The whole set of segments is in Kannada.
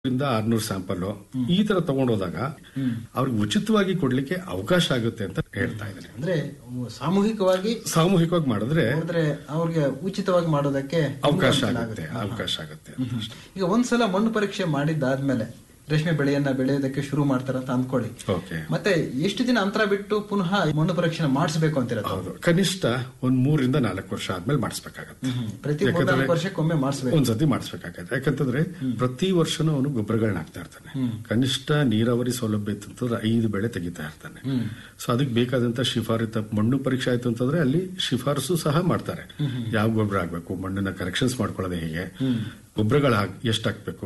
ಇಂದ ಆರ್ನೂರು ಸ್ಯಾಂಪಲ್ ಈ ತರ ತಗೊಂಡೋದಾಗ ಅವ್ರಿಗೆ ಉಚಿತವಾಗಿ ಕೊಡ್ಲಿಕ್ಕೆ ಅವಕಾಶ ಆಗುತ್ತೆ ಅಂತ ಹೇಳ್ತಾ ಇದ್ದೀನಿ ಅಂದ್ರೆ ಸಾಮೂಹಿಕವಾಗಿ ಸಾಮೂಹಿಕವಾಗಿ ಮಾಡಿದ್ರೆ ನೋಡಿದ್ರೆ ಅವ್ರಿಗೆ ಉಚಿತವಾಗಿ ಮಾಡೋದಕ್ಕೆ ಅವಕಾಶ ಅನುಕೂಲ ಆಗುತ್ತೆ ಅವಕಾಶ ಆಗುತ್ತೆ ಅಂತ ಅಷ್ಟೇ. ಈಗ ಒಂದ್ಸಲ ಮಣ್ಣು ಪರೀಕ್ಷೆ ಮಾಡಿದ್ದಾದ್ಮೇಲೆ ರೇಷ್ಮೆ ಬೆಳೆಯನ್ನ ಬೆಳೆಯೋದಕ್ಕೆ ಶುರು ಮಾಡ್ತಾರ ಅಂತ ಅಂದ್ಕೊಳ್ಳಿ ಓಕೆ ಮತ್ತೆ ಎಷ್ಟು ದಿನ ಅಂತರ ಬಿಟ್ಟು ಪುನಃ ಮಣ್ಣು ಪರೀಕ್ಷೆ ಮಾಡಿಸಬೇಕು ಅಂತೀರ ತಾವು? ಹೌದು ಕನಿಷ್ಠ ಒಂದ್ ಮೂರಿಂದ ನಾಲ್ಕು ವರ್ಷ ಆದ್ಮೇಲೆ ಮಾಡಿಸ್ಬೇಕಾಗತ್ತೆ ಪ್ರತಿ ಮೂರ್ನಾಲ್ಕು ವರ್ಷಕ್ಕೊಮ್ಮೆ ಮಾಡಿಸ್ಬೇಕು ಒಂದ್ಸತಿ ಮಾಡಿಸ್ಬೇಕಾಗತ್ತೆ ಯಾಕಂತಂದ್ರೆ ಪ್ರತಿ ವರ್ಷನೂ ಅವನು ಗೊಬ್ಬರಗಳನ್ನ ಹಾಕ್ತಾ ಇರ್ತಾನೆ ಕನಿಷ್ಠ ನೀರಾವರಿ ಸೌಲಭ್ಯ ಇತ್ತಂತಂದ್ರೆ ಐದು ಬೆಳೆ ತೆಗಿತಾ ಇರ್ತಾನೆ ಸೊ ಅದಕ್ಕೆ ಬೇಕಾದಂತ ಶಿಫಾರತ ಮಣ್ಣು ಪರೀಕ್ಷೆ ಆಯ್ತು ಅಂತಂದ್ರೆ ಅಲ್ಲಿ ಶಿಫಾರಸು ಸಹ ಮಾಡ್ತಾರೆ ಯಾವ ಗೊಬ್ಬರ ಹಾಕ್ಬೇಕು ಮಣ್ಣನ್ನ ಕರೆಕ್ಷನ್ಸ್ ಮಾಡ್ಕೊಳ್ಳೋದು ಹೇಗೆ ಗೊಬ್ಬರಗಳು ಎಷ್ಟು ಹಾಕ್ಬೇಕು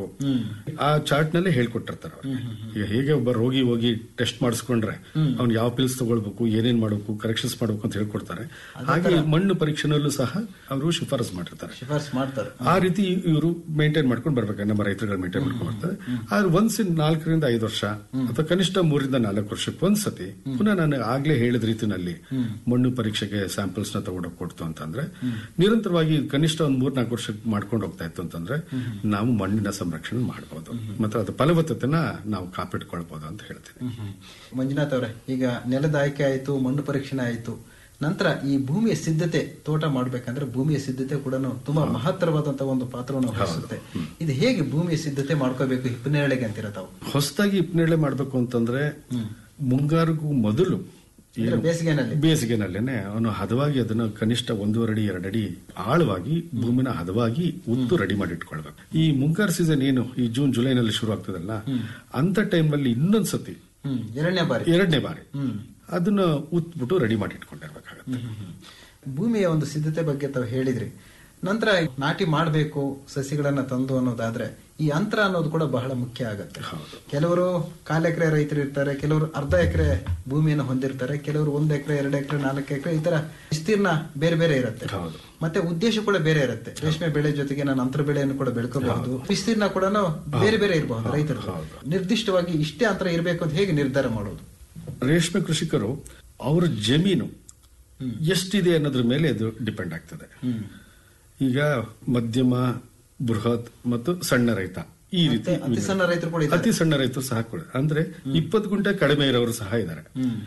ಆ ಚಾರ್ಟ್ ನಲ್ಲೇ ಹೇಳ್ಕೊಟ್ಟಿರ್ತಾರೆ ಅವ್ರಿಗೆ. ಈಗ ಹೇಗೆ ಒಬ್ಬ ರೋಗಿ ಹೋಗಿ ಟೆಸ್ಟ್ ಮಾಡಿಸ್ಕೊಂಡ್ರೆ ಅವ್ನು ಯಾವ ಪಿಲ್ಸ್ ತಗೊಳ್ಬೇಕು ಏನೇನ್ ಮಾಡಬೇಕು ಕರೆಕ್ಷನ್ಸ್ ಮಾಡ್ಬೇಕು ಅಂತ ಹೇಳ್ಕೊಡ್ತಾರೆ ಹಾಗೆ ಮಣ್ಣು ಪರೀಕ್ಷೆನಲ್ಲೂ ಸಹ ಅವರು ಶಿಫಾರಸು ಮಾಡಿರ್ತಾರೆ ಶಿಫಾರಸ್ ಮಾಡ್ತಾರೆ ಆ ರೀತಿ ಇವರು ಮೇಂಟೈನ್ ಮಾಡ್ಕೊಂಡು ಬರ್ಬೇಕು ನಮ್ಮ ರೈತರುಗಳು ಮೇಂಟೈನ್ ಮಾಡ್ಕೊಂಡು ಬರ್ತಾರೆ ಆದ್ರೆ ಒಂದ್ಸ ನಾಲ್ಕರಿಂದ ಐದು ವರ್ಷ ಅಥವಾ ಕನಿಷ್ಠ ಮೂರಿಂದ ನಾಲ್ಕು ವರ್ಷಕ್ಕೆ ಒಂದ್ಸತಿ ಪುನಃ ನಾನು ಆಗ್ಲೇ ಹೇಳಿದ ರೀತಿನಲ್ಲಿ ಮಣ್ಣು ಪರೀಕ್ಷೆಗೆ ಸ್ಯಾಂಪಲ್ಸ್ ನ ತಗೊಂಡೋಗಿ ಕೊಡ್ತು ಅಂತಂದ್ರೆ ನಿರಂತರವಾಗಿ ಕನಿಷ್ಠ ಒಂದ್ ಮೂರ್ ನಾಲ್ಕು ವರ್ಷಕ್ಕೆ ಮಾಡ್ಕೊಂಡು ಹೋಗ್ತಾ ಇತ್ತು ಅಂತಂದ್ರೆ ನಾವು ಮಣ್ಣಿನ ಸಂರಕ್ಷಣೆ ಮಾಡಬಹುದು ಮತ್ತೆ ಅದು ಫಲವತ್ತತೆನ ನಾವು ಕಾಪಿಟ್ಕೊಳ್ಬಹುದು ಅಂತ ಹೇಳ್ತೀನಿ ಮಂಜುನಾಥ್ ಅವರೇ ಈಗ ನೆಲದ ಆಯ್ಕೆ ಆಯ್ತು ಮಣ್ಣು ಪರೀಕ್ಷೆ ಆಯ್ತು ನಂತರ ಈ ಭೂಮಿಯ ಸಿದ್ಧತೆ ತೋಟ ಮಾಡ್ಬೇಕಂದ್ರೆ ಭೂಮಿಯ ಸಿದ್ಧತೆ ಕೂಡ ತುಂಬಾ ಮಹತ್ತರವಾದಂತಹ ಒಂದು ಪಾತ್ರವನ್ನು ವಹಿಸುತ್ತೆ ಇದು ಹೇಗೆ ಭೂಮಿಯ ಸಿದ್ಧತೆ ಮಾಡ್ಕೋಬೇಕು ಹಿಪ್ಪನೇಳೆಗೆ ಅಂತೀರ ತಾವು ಹೊಸದಾಗಿ ಇಪ್ನೇಳೆ ಮಾಡ್ಬೇಕು ಅಂತಂದ್ರೆ ಮುಂಗಾರಿಗೂ ಮೊದಲು ಅಂದ್ರೆ ಬೇಸಿಗೆನಲ್ಲಿ ಬೇಸಿಗೆನಲ್ಲೇನೆ ಅವನು ಹದವಾಗಿ ಅದನ್ನ ಕನಿಷ್ಠ ಒಂದೂವರೆ ಅಡಿ ಎರಡು ಅಡಿ ಆಳವಾಗಿ ಭೂಮಿನ ಹದವಾಗಿ ಉತ್ತು ರೆಡಿ ಮಾಡಿ ಇಟ್ಕೊಳ್ಬೇಕು ಈ ಮುಂಗಾರು ಸೀಸನ್ ಏನು ಈ ಜೂನ್ ಜುಲೈನಲ್ಲಿ ಶುರು ಆಗ್ತದಲ್ಲ ಅಂತ ಟೈಮಲ್ಲಿ ಇನ್ನೊಂದ್ಸತಿ ಹ್ಮ್ ಎರಡನೇ ಬಾರಿ ಎರಡನೇ ಬಾರಿ ಹ್ಮ್ ಅದನ್ನ ಉತ್ಬಿಟ್ಟು ರೆಡಿ ಮಾಡಿ ಇಟ್ಕೊಂಡಿರ್ಬೇಕಾಗತ್ತೆ ಭೂಮಿಯ ಒಂದು ಸಿದ್ಧತೆ ಬಗ್ಗೆ ತಾವು ಹೇಳಿದ್ರಿ ನಂತರ ನಾಟಿ ಮಾಡಬೇಕು ಸಸಿಗಳನ್ನ ತಂದು ಅನ್ನೋದಾದ್ರೆ ಈ ಅಂತರ ಅನ್ನೋದು ಕೂಡ ಬಹಳ ಮುಖ್ಯ ಆಗತ್ತೆ ಹೌದು. ಕೆಲವರು ಕಾಲ್ ಎಕರೆ ರೈತರು ಇರ್ತಾರೆ ಕೆಲವರು ಅರ್ಧ ಎಕರೆ ಭೂಮಿಯನ್ನು ಹೊಂದಿರ್ತಾರೆ ಕೆಲವರು ಒಂದ್ ಎಕರೆ ಎರಡು ಎಕರೆ ನಾಲ್ಕು ಎಕರೆ ಈ ತರ ವಿಸ್ತೀರ್ಣ ಬೇರೆ ಬೇರೆ ಇರುತ್ತೆ ಹೌದು ಮತ್ತೆ ಉದ್ದೇಶ ಕೂಡ ಬೇರೆ ಇರುತ್ತೆ ರೇಷ್ಮೆ ಬೆಳೆ ಜೊತೆಗೆ ನಾನು ಅಂತರ ಬೆಳೆಯನ್ನು ಕೂಡ ಬೆಳ್ಕೋಬಹುದು ವಿಸ್ತೀರ್ಣ ಕೂಡ ಬೇರೆ ಬೇರೆ ಇರಬಹುದು ರೈತರು ಹೌದು. ನಿರ್ದಿಷ್ಟವಾಗಿ ಇಷ್ಟೇ ಅಂತರ ಇರಬೇಕು ಅಂತ ಹೇಗೆ ನಿರ್ಧಾರ ಮಾಡೋದು ರೇಷ್ಮೆ ಕೃಷಿಕರು ಅವ್ರ ಜಮೀನು ಎಷ್ಟಿದೆ ಅನ್ನೋದ್ರ ಮೇಲೆ ಅದು ಡಿಪೆಂಡ್ ಆಗ್ತದೆ ಈಗ ಮಧ್ಯಮ ಬೃಹತ್ ಮತ್ತು ಸಣ್ಣ ರೈತ ಈ ರೀತಿ ಮತ್ತೆ ಅತಿ ಸಣ್ಣ ರೈತರು ಕೂಡ ಇದ್ದಾರೆ ಅತಿ ಸಣ್ಣ ರೈತರು ಸಹ ಕೂಡ ಅಂದ್ರೆ ಇಪ್ಪತ್ತು ಗುಂಟೆ ಕಡಿಮೆ ಇರೋರು ಸಹ ಇದ್ದಾರೆ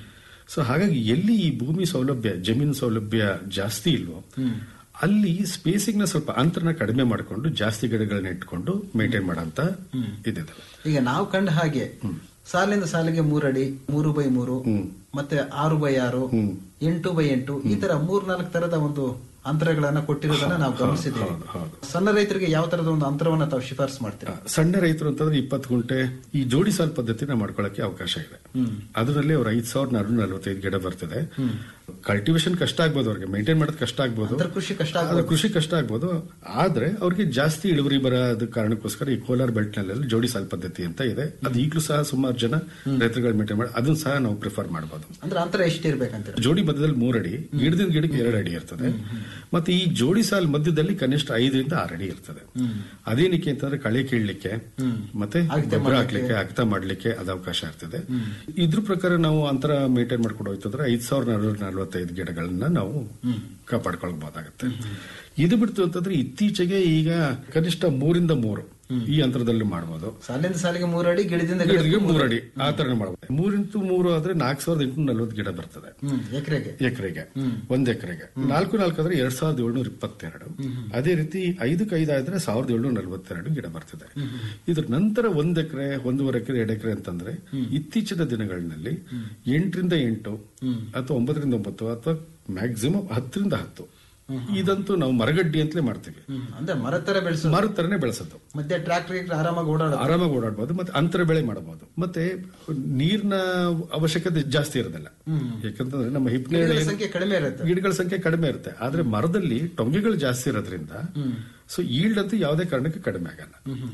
ಸೊ ಹಾಗಾಗಿ ಎಲ್ಲಿ ಈ ಭೂಮಿ ಸೌಲಭ್ಯ ಜಮೀನು ಸೌಲಭ್ಯ ಜಾಸ್ತಿ ಇಲ್ವೋ ಅಲ್ಲಿ ಸ್ಪೇಸಿಂಗ್ ನ ಸ್ವಲ್ಪ ಅಂತರನ ಕಡಿಮೆ ಮಾಡಿಕೊಂಡು ಜಾಸ್ತಿ ಗಿಡಗಳನ್ನ ಇಟ್ಕೊಂಡು ಮೇಂಟೈನ್ ಮಾಡಂತ ಇದಿದೆ ಈಗ ನಾವು ಕಂಡ ಹಾಗೆ ಸಾಲಿಂದ ಸಾಲಿಗೆ ಮೂರಡಿ ಮೂರು ಬೈ ಮೂರು ಮತ್ತೆ ಆರು ಬೈ ಆರು ಎಂಟು ಬೈ ಎಂಟು ಈ ತರ ಮೂರ್ ನಾಲ್ಕು ತರದ ಒಂದು ಅಂತರಗಳನ್ನ ಕೊಟ್ಟಿರೋದನ್ನ ನಾವು ಗಮನಿಸಿದ್ದೀವಿ ಹೌದು, ಹೌದು. ಸಣ್ಣ ರೈತರಿಗೆ ಯಾವ ತರದ ಒಂದು ಅಂತರವನ್ನ ತಾವು ಶಿಫಾರಸು ಮಾಡ್ತೀರಾ ಸಣ್ಣ ರೈತರು ಅಂತಂದ್ರೆ ಇಪ್ಪತ್ತು ಗುಂಟೆ ಈ ಜೋಡಿ ಸಾಲ್ ಪದ್ಧತಿನ ಮಾಡ್ಕೊಳ್ಳಕ್ಕೆ ಅವಕಾಶ ಇದೆ ಅದರಲ್ಲಿ ಅವ್ರ ಐದ್ ಸಾವಿರದ ನಾನ್ನೂರ ನಲವತ್ತೈದು ಗಿಡ ಬರ್ತದೆ ಕಲ್ಟಿವೇಶನ್ ಕಷ್ಟ ಆಗ್ಬೋದು ಅವ್ರಿಗೆ ಮೇಂಟೈನ್ ಮಾಡೋದು ಕಷ್ಟ ಆಗ್ಬೋದು ಅಂತರ ಕೃಷಿ ಕಷ್ಟ ಅದು ಆಗ್ಬೋದು ಕೃಷಿ ಕಷ್ಟ ಆಗ್ಬೋದು ಆದ್ರೆ ಅವ್ರಿಗೆ ಜಾಸ್ತಿ ಇಳುವರಿ ಬರೋದ ಕಾರಣಕ್ಕೋಸ್ಕರ ಈ ಕೋಲಾರ ಬೆಲ್ಟ್ ನಲ್ಲಿ ಜೋಡಿ ಸಾಲ್ ಪದ್ಧತಿ ಅಂತ ಇದೆ ಅದು ಈಗಲೂ ಸಹ ಸುಮಾರು ಜನ ರೈತರುಗಳು ಮೇಂಟೈನ್ ಮಾಡಿ ಅದನ್ನ ಸಹ ನಾವು ಪ್ರಿಫರ್ ಮಾಡಬಹುದು ಅಂದ್ರೆ ಅಂತರ ಎಷ್ಟಿರ್ಬೇಕಂತೀರ ಜೋಡಿ ಮಧ್ಯದಲ್ಲಿ ಮೂರಡಿ ಗಿಡದಿಂದ ಗಿಡಕ್ಕೆ ಎರಡು ಅಡಿ ಇರ್ತದೆ ಮತ್ತೆ ಈ ಜೋಡಿ ಸಾಲ್ ಮಧ್ಯದಲ್ಲಿ ಕನಿಷ್ಠ ಐದರಿಂದ ಆರು ಅಡಿ ಇರ್ತದೆ ಅದೇನಕ್ಕೆ ಅಂತಂದ್ರೆ ಕಳೆ ಕೀಳ್ಲಿಕ್ಕೆ ಮತ್ತೆ ಗೊಬ್ಬರ ಹಾಕ್ಲಿಕ್ಕೆ ಅಗತ ಮಾಡ್ಲಿಕ್ಕೆ ಅದು ಅವಕಾಶ ಇರ್ತದೆ ಇದ್ರ ಪ್ರಕಾರ ನಾವು ಅಂತರ ಮೇಂಟೈನ್ ಮಾಡ್ಕೊಂಡು ಹೋಯ್ತಂದ್ರೆ ಐದ್ ಸಾವಿರದ ನಾನ್ನೂರ ನಲವತ್ತೈದು ಗಿಡಗಳನ್ನ ನಾವು ಕಾಪಾಡ್ಕೊಳ್ಬಹುದಾಗತ್ತೆ ಇದು ಬಿಡ್ತು ಅಂತಂದ್ರೆ ಇತ್ತೀಚೆಗೆ ಈಗ ಕನಿಷ್ಠ ಮೂರಿಂದ ಮೂರು ಈ ಅಂತರದಲ್ಲಿ ಮಾಡಬಹುದು ಸಾಲಿಂದ ಸಾಲಿಗೆ ಮೂರಡಿ ಗಿಡದಿಂದ ಗಿಡ ಗಿಡಕ್ಕೆ ಮೂರಡಿ ಆ ತರ ಮಾಡಬಹುದು ಮೂರಿಂಟು ಮೂರು ಆದ್ರೆ ನಾಲ್ಕು ಸಾವಿರದ ಎಂಟುನೂರ ನಲವತ್ತು ಗಿಡ ಬರ್ತದೆ ಹ್ಮ್ ಎಕರೆಗೆ ಎಕರೆಗೆ ಒಂದ್ ಎಕರೆಗೆ ನಾಲ್ಕು ನಾಲ್ಕು ಆದ್ರೆ ಎರಡ್ ಸಾವಿರದ ಏಳ್ನೂರ ಇಪ್ಪತ್ತೆರಡು ಅದೇ ರೀತಿ ಐದಕ್ಕೆ ಐದು ಆದ್ರೆ ಸಾವಿರದ ಏಳ್ನೂರ ನಲವತ್ತೆರಡು ಗಿಡ ಬರ್ತದೆ ಇದ್ರ ನಂತರ ಒಂದ್ ಎಕರೆ ಒಂದೂವರೆ ಎಕರೆ ಎರಡು ಎಕರೆ ಅಂತಂದ್ರೆ ಇತ್ತೀಚಿನ ದಿನಗಳಲ್ಲಿ ಎಂಟರಿಂದ ಎಂಟು ಅಥವಾ ಒಂಬತ್ತರಿಂದ ಒಂಬತ್ತು ಅಥವಾ ಮ್ಯಾಕ್ಸಿಮಮ್ ಹತ್ತರಿಂದ ಹತ್ತು ಇದಂತೂ ನಾವು ಮರಗಡ್ಡಿ ಅಂತಲೇ ಮಾಡ್ತೀವಿ ಹ್ಮ್ ಅಂದ್ರೆ ಮರ ತರ ಬೆಳೆಸೋದು ಮರದ ತರನೇ ಬೆಳೆಸೋದು ಮಧ್ಯೆ ಟ್ರಾಕ್ಟರ್ ಆರಾಮಾಗಿ ಓಡಾಡೋದು ಆರಾಮಾಗಿ ಓಡಾಡಬಹುದು ಮತ್ತೆ ಅಂತರ ಬೆಳೆ ಮಾಡಬಹುದು ಮತ್ತೆ ನೀರಿನ ಅವಶ್ಯಕತೆ ಜಾಸ್ತಿ ಇರೋದಿಲ್ಲ ಯಾಕಂತಂದ್ರೆ ನಮ್ಮ ಹಿಪ್ನೇಳೆ ಗಿಡಗಳ ಸಂಖ್ಯೆ ಕಡಿಮೆ ಇರುತ್ತೆ ಗಿಡಗಳ ಸಂಖ್ಯೆ ಕಡಿಮೆ ಇರುತ್ತೆ ಆದ್ರೆ ಮರದಲ್ಲಿ ಟೊಂಗೆಗಳು ಜಾಸ್ತಿ ಇರೋದ್ರಿಂದ ಸೊ ಈಲ್ಡ್ ಅಂತೂ ಯಾವುದೇ ಕಾರಣಕ್ಕೆ ಕಡಿಮೆ ಆಗಲ್ಲ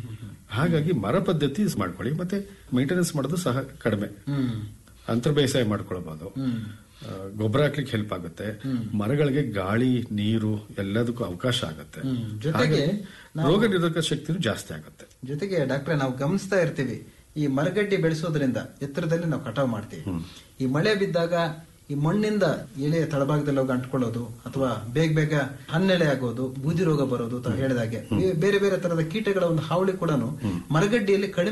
ಹಾಗಾಗಿ ಮರ ಪದ್ಧತಿ ಮಾಡ್ಕೊಳ್ಳಿ ಮತ್ತೆ ಮೇಂಟೆನೆನ್ಸ್ ಮಾಡೋದು ಸಹ ಕಡಿಮೆ ಹ್ಮ್ ಅಂತರ ಬೇಸಾಯ ಮಾಡ್ಕೊಳ್ಬಹುದು ಆ, ಗೊಬ್ಬರ ಹಾಕ್ಲಿಕ್ಕೆ ಹೆಲ್ಪ್ ಆಗುತ್ತೆ ಮರಗಳಿಗೆ ಗಾಳಿ ನೀರು ಎಲ್ಲದಕ್ಕೂ ಅವಕಾಶ ಆಗುತ್ತೆ ಜೊತೆಗೆ ಹಾಗಾಗಿ ರೋಗ ನಿರೋಧಕ ಶಕ್ತಿನೂ ಜಾಸ್ತಿ ಆಗುತ್ತೆ ಜೊತೆಗೆ ಡಾಕ್ಟ್ರೆ ನಾವು ಗಮನಿಸ್ತಾ ಇರ್ತೀವಿ ಈ ಮರಗಡ್ಡೆ ಬೆಳೆಸೋದ್ರಿಂದ ಎತ್ತರದಲ್ಲಿ ನಾವು ಕಟಾವ್ ಮಾಡ್ತೀವಿ ಈ ಮಳೆ ಬಿದ್ದಾಗ ಈ ಮಣ್ಣಿಂದ ಎಲೆಯ ತಳಭಾಗದಲ್ಲಿ ಹೋಗಿ ಅಂಟ್ಕೊಳ್ಳೋದು ಅಥವಾ ಬೇಗ ಬೇಗ ಹನ್ನೆಳೆ ಆಗೋದು ಬೂದಿ ರೋಗ ಬರೋದು ತಾವು ಹೇಳಿದಾಗೆ ಬೇರೆ ಬೇರೆ ತರದ ಕೀಟಗಳ ಒಂದು ಹಾವಳಿ ಕೂಡ ಮರಗಡ್ಡಿಯಲ್ಲಿ ಕಡಿಮೆ